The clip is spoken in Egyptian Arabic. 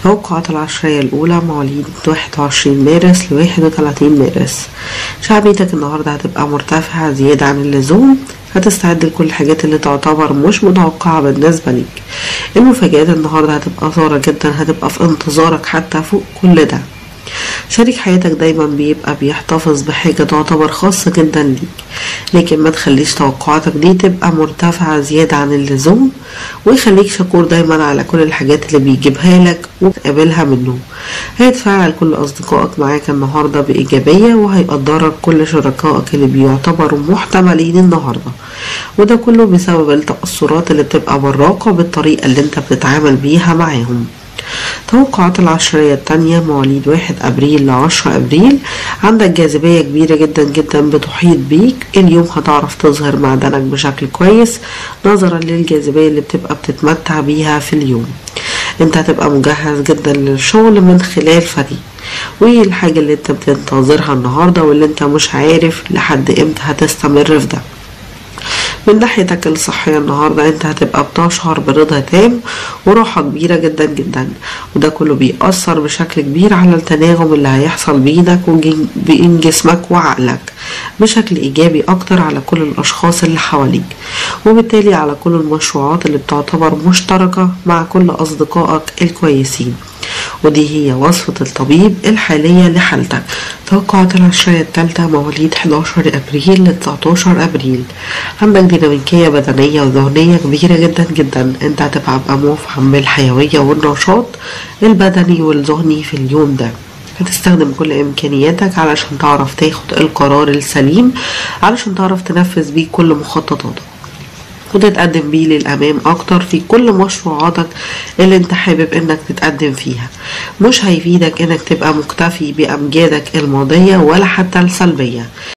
توقعات العشرية الأولى مواليد 21 مارس ل 31 مارس شعبيتك النهاردة هتبقى مرتفعة زيادة عن اللزوم هتستعد لكل الحاجات اللي تعتبر مش متوقعة بالنسبة ليك المفاجآت النهاردة هتبقى ثارة جدا هتبقى في انتظارك حتى فوق كل ده شريك حياتك دايما بيبقى بيحتفظ بحاجة تعتبر خاصة جدا ليك لكن ما تخليش توقعاتك دي تبقى مرتفعة زيادة عن اللزوم ويخليك شكور دايما على كل الحاجات اللي بيجيبها لك وتقابلها منه هيتفاعل كل أصدقائك معاك النهاردة بإيجابية وهيقدرك كل شركائك اللي بيعتبروا محتملين النهاردة وده كله بسبب التأثرات اللي بتبقى براقة بالطريقة اللي انت بتتعامل بيها معاهم توقعات العشرية التانية مواليد واحد أبريل لعشرة أبريل عندك جاذبية كبيرة جدا جدا بتحيط بيك اليوم هتعرف تظهر معدنك بشكل كويس نظرا للجاذبية اللي بتبقى بتتمتع بيها في اليوم انت هتبقى مجهز جدا للشغل من خلال فريق والحاجة اللي انت بتنتظرها النهاردة واللي انت مش عارف لحد امتى هتستمر في ده من ناحيتك الصحية النهاردة انت هتبقى بتشعر برضا تام وراحة كبيرة جدا جدا وده كله بيأثر بشكل كبير على التناغم اللي هيحصل بينك وبين جسمك وعقلك بشكل إيجابي أكتر على كل الأشخاص اللي حواليك وبالتالي على كل المشروعات اللي بتعتبر مشتركة مع كل أصدقائك الكويسين ودي هي وصفة الطبيب الحالية لحالتك توقعات العشرية التالتة مواليد 11 أبريل ل 19 أبريل عندك ديناميكية بدنية وذهنية كبيرة جدا جدا انت هتبقى مفعم بالحيوية والنشاط البدني والذهني في اليوم ده هتستخدم كل إمكانياتك علشان تعرف تاخد القرار السليم علشان تعرف تنفذ بيه كل مخططاتك وتتقدم بيه للأمام أكتر في كل مشروعاتك اللي انت حابب انك تتقدم فيها مش هيفيدك انك تبقى مكتفي بأمجادك الماضية ولا حتى السلبية